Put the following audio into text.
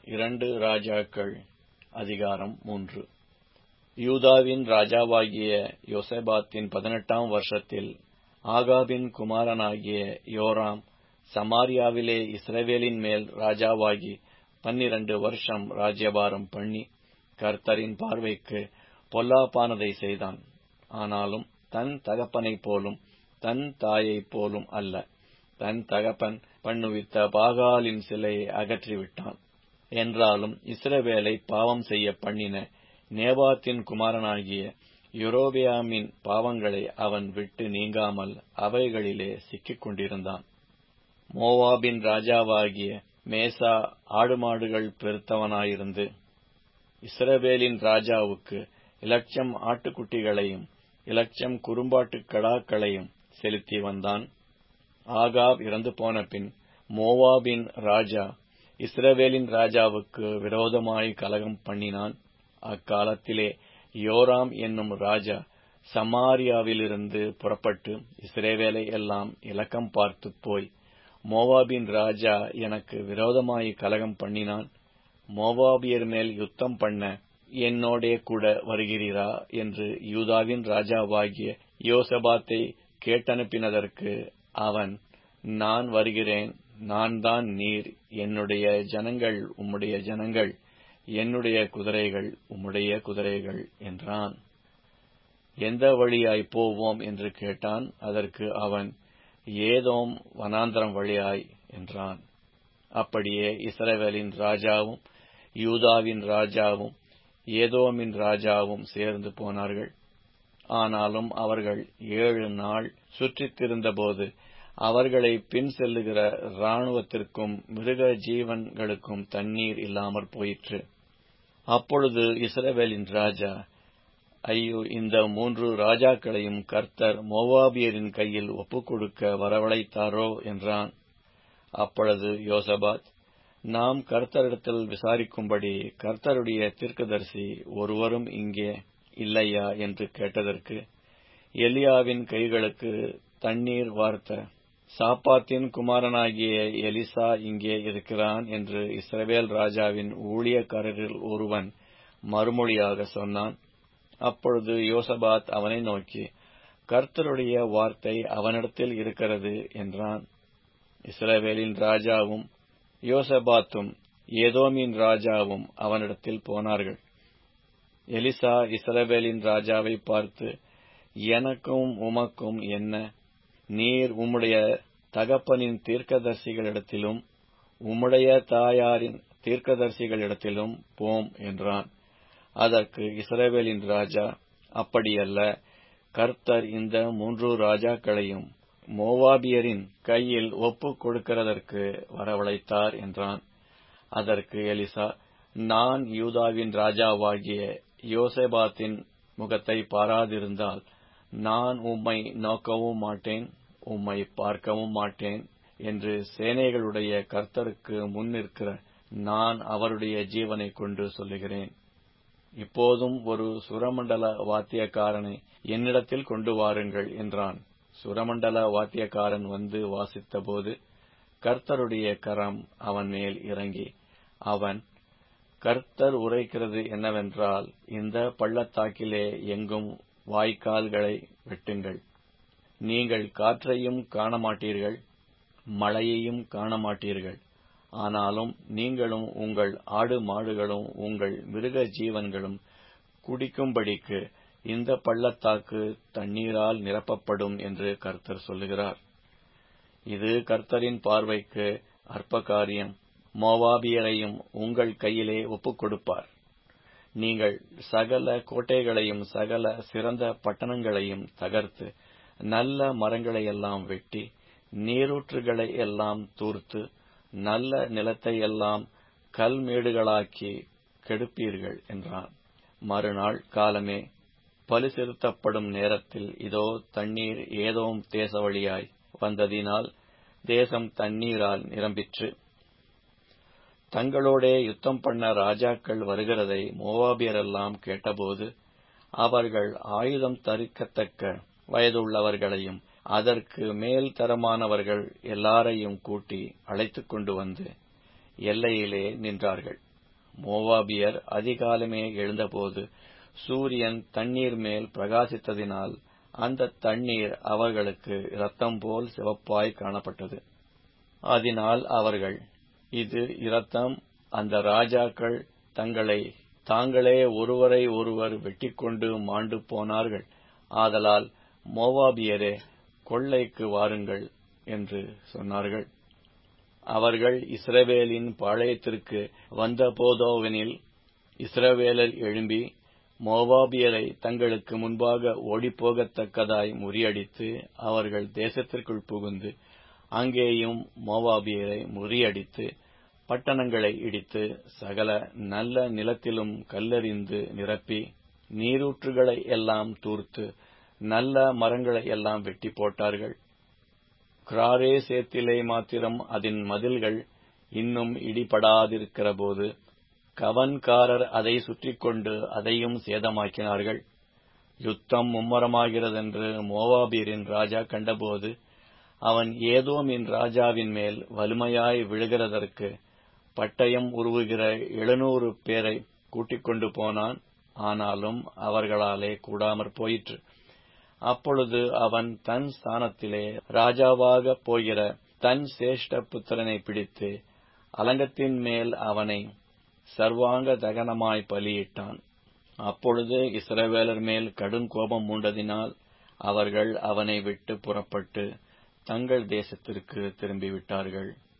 இரண்டு ராஜாக்கள் அதிகாரம் மூன்று யூதாவின் ராஜாவாகிய யோசபாத்தின் பதினெட்டாம் வருஷத்தில் ஆகாபின் குமாரனாகிய யோராம் சமாரியாவிலே இஸ்ரவேலின் மேல் ராஜாவாகி பன்னிரண்டு வருஷம் ராஜ்யபாரம் பண்ணி கர்த்தரின் பார்வைக்கு பொல்லாப்பானதை செய்தான் ஆனாலும் தன் தகப்பனைப் போலும் தன் தாயைப் போலும் அல்ல தன் தகப்பன் பண்ணுவித்த பாகாலின் சிலையை அகற்றிவிட்டான் என்றாலும் இஸ்ரவேலை பாவம் செய்ய பண்ணின நேபாத்தின் குமாரனாகிய யொரோபியாமின் பாவங்களை அவன் விட்டு நீங்காமல் அவைகளிலே சிக்கிக் கொண்டிருந்தான் மோவாபின் ராஜாவாகிய மேசா ஆடுமாடுகள் பெருத்தவனாயிருந்து இஸ்ரவேலின் ராஜாவுக்கு இலட்சம் ஆட்டுக்குட்டிகளையும் இலட்சம் குறும்பாட்டுக் கடாக்களையும் செலுத்தி வந்தான் ஆகாப் இறந்து போன பின் மோவாபின் ராஜா இஸ்ரவேலின் ராஜாவுக்கு விரோதமாய் கலகம் பண்ணினான் அக்காலத்திலே யோராம் என்னும் ராஜா சமாரியாவிலிருந்து புறப்பட்டு இஸ்ரேவேலை எல்லாம் இலக்கம் பார்த்து போய் மோவாபின் ராஜா எனக்கு விரோதமாய் கலகம் பண்ணினான் மோவாபியர் மேல் யுத்தம் பண்ண என்னோடே கூட வருகிறீரா என்று யூதாவின் ராஜாவாகிய யோசபாத்தை கேட்டனுப்பினதற்கு அவன் நான் வருகிறேன் நான் தான் நீர் என்னுடைய ஜனங்கள் உம்முடைய ஜனங்கள் என்னுடைய குதிரைகள் உம்முடைய குதிரைகள் என்றான் எந்த வழியாய் போவோம் என்று கேட்டான் அதற்கு அவன் ஏதோம் வனாந்தரம் வழியாய் என்றான் அப்படியே இஸ்ரவேலின் ராஜாவும் யூதாவின் ராஜாவும் ஏதோமின் ராஜாவும் சேர்ந்து போனார்கள் ஆனாலும் அவர்கள் ஏழு நாள் சுற்றித் திருந்தபோது அவர்களை பின் செல்லுகிற இராணுவத்திற்கும் மிருக ஜீவன்களுக்கும் தண்ணீர் இல்லாமற் போயிற்று அப்பொழுது இஸ்ரவேலின் ராஜா ஐயோ இந்த மூன்று ராஜாக்களையும் கர்த்தர் மோவாபியரின் கையில் ஒப்புக் கொடுக்க வரவழைத்தாரோ என்றான் அப்பொழுது யோசபாத் நாம் கர்த்தரிடத்தில் விசாரிக்கும்படி கர்த்தருடைய தீர்க்கதரிசி ஒருவரும் இங்கே இல்லையா என்று கேட்டதற்கு எலியாவின் கைகளுக்கு தண்ணீர் வார்த்த சாப்பாத்தின் குமாரனாகிய எலிசா இங்கே இருக்கிறான் என்று இஸ்ரவேல் ராஜாவின் ஊழியக்காரரில் ஒருவன் மறுமொழியாக சொன்னான் அப்பொழுது யோசபாத் அவனை நோக்கி கர்த்தருடைய வார்த்தை அவனிடத்தில் இருக்கிறது என்றான் இஸ்ரவேலின் ராஜாவும் யோசபாத்தும் ஏதோமின் ராஜாவும் அவனிடத்தில் போனார்கள் எலிசா இஸ்ரவேலின் ராஜாவை பார்த்து எனக்கும் உமக்கும் என்ன நீர் உம்முடைய தகப்பனின் தீர்க்கதரிசிகளிடத்திலும் உம்முடைய தாயாரின் தீர்க்கதரிசிகளிடத்திலும் போம் என்றான் அதற்கு இஸ்ரவேலின் ராஜா அப்படியல்ல கர்த்தர் இந்த மூன்று ராஜாக்களையும் மோவாபியரின் கையில் ஒப்புக் கொடுக்கிறதற்கு வரவழைத்தார் என்றான் அதற்கு எலிசா நான் யூதாவின் ராஜாவாகிய யோசபாத்தின் முகத்தை பாராதிருந்தால் நான் உம்மை நோக்கவும் மாட்டேன் உம்மை பார்க்கவும் மாட்டேன் என்று சேனைகளுடைய கர்த்தருக்கு முன்னிற்கிற நான் அவருடைய ஜீவனை கொண்டு சொல்லுகிறேன் இப்போதும் ஒரு சுரமண்டல வாத்தியக்காரனை என்னிடத்தில் கொண்டு வாருங்கள் என்றான் சுரமண்டல வாத்தியக்காரன் வந்து வாசித்தபோது கர்த்தருடைய கரம் அவன் மேல் இறங்கி அவன் கர்த்தர் உரைக்கிறது என்னவென்றால் இந்த பள்ளத்தாக்கிலே எங்கும் வாய்க்கால்களை வெட்டுங்கள் நீங்கள் காற்றையும் காணமாட்டீர்கள் மழையையும் காணமாட்டீர்கள் ஆனாலும் நீங்களும் உங்கள் ஆடு மாடுகளும் உங்கள் மிருக ஜீவன்களும் குடிக்கும்படிக்கு இந்த பள்ளத்தாக்கு தண்ணீரால் நிரப்பப்படும் என்று கர்த்தர் சொல்லுகிறார் இது கர்த்தரின் பார்வைக்கு அற்ப காரியம் மோவாபியரையும் உங்கள் கையிலே ஒப்புக் கொடுப்பார் நீங்கள் சகல கோட்டைகளையும் சகல சிறந்த பட்டணங்களையும் தகர்த்து நல்ல மரங்களையெல்லாம் வெட்டி நீரூற்றுகளை எல்லாம் தூர்த்து நல்ல நிலத்தை எல்லாம் கல்மேடுகளாக்கி கெடுப்பீர்கள் என்றான் மறுநாள் காலமே பலி செலுத்தப்படும் நேரத்தில் இதோ தண்ணீர் ஏதோம் தேச வழியாய் வந்ததினால் தேசம் தண்ணீரால் நிரம்பிற்று தங்களோடே யுத்தம் பண்ண ராஜாக்கள் வருகிறதை மோவாபியரெல்லாம் கேட்டபோது அவர்கள் ஆயுதம் தரிக்கத்தக்க வயதுள்ளவர்களையும் அதற்கு மேல் தரமானவர்கள் எல்லாரையும் கூட்டி அழைத்துக் கொண்டு வந்து எல்லையிலே நின்றார்கள் மோவாபியர் அதிகாலமே எழுந்தபோது சூரியன் தண்ணீர் மேல் பிரகாசித்ததினால் அந்த தண்ணீர் அவர்களுக்கு இரத்தம் போல் சிவப்பாய் காணப்பட்டது அதனால் அவர்கள் இது இரத்தம் அந்த ராஜாக்கள் தங்களை தாங்களே ஒருவரை ஒருவர் வெட்டிக்கொண்டு மாண்டு போனார்கள் ஆதலால் மோவாபியரே கொள்ளைக்கு வாருங்கள் என்று சொன்னார்கள் அவர்கள் இஸ்ரவேலின் பாளையத்திற்கு வந்தபோதோவெனில் இஸ்ரவேலர் எழும்பி மோவாபியரை தங்களுக்கு முன்பாக ஓடிப்போகத்தக்கதாய் முறியடித்து அவர்கள் தேசத்திற்குள் புகுந்து அங்கேயும் மோவாபியரை முறியடித்து பட்டணங்களை இடித்து சகல நல்ல நிலத்திலும் கல்லறிந்து நிரப்பி நீரூற்றுகளை எல்லாம் தூர்த்து நல்ல மரங்களை எல்லாம் வெட்டி போட்டார்கள் கிராரே சேத்திலே மாத்திரம் அதன் மதில்கள் இன்னும் இடிபடாதிருக்கிறபோது கவன்காரர் அதை சுற்றிக்கொண்டு அதையும் சேதமாக்கினார்கள் யுத்தம் மும்மரமாகிறதென்று மோவாபியரின் ராஜா கண்டபோது அவன் ஏதோமின் ராஜாவின் மேல் வலிமையாய் விழுகிறதற்கு பட்டயம் உருவுகிற எழுநூறு பேரை கூட்டிக் கொண்டு போனான் ஆனாலும் அவர்களாலே கூடாமற் போயிற்று அப்பொழுது அவன் தன் ஸ்தானத்திலே ராஜாவாக போகிற தன் சேஷ்ட புத்திரனை பிடித்து அலங்கத்தின் மேல் அவனை சர்வாங்க தகனமாய் பலியிட்டான் அப்பொழுது இஸ்ரவேலர் மேல் கடும் கோபம் மூண்டதினால் அவர்கள் அவனை விட்டு புறப்பட்டு தங்கள் தேசத்திற்கு திரும்பிவிட்டார்கள்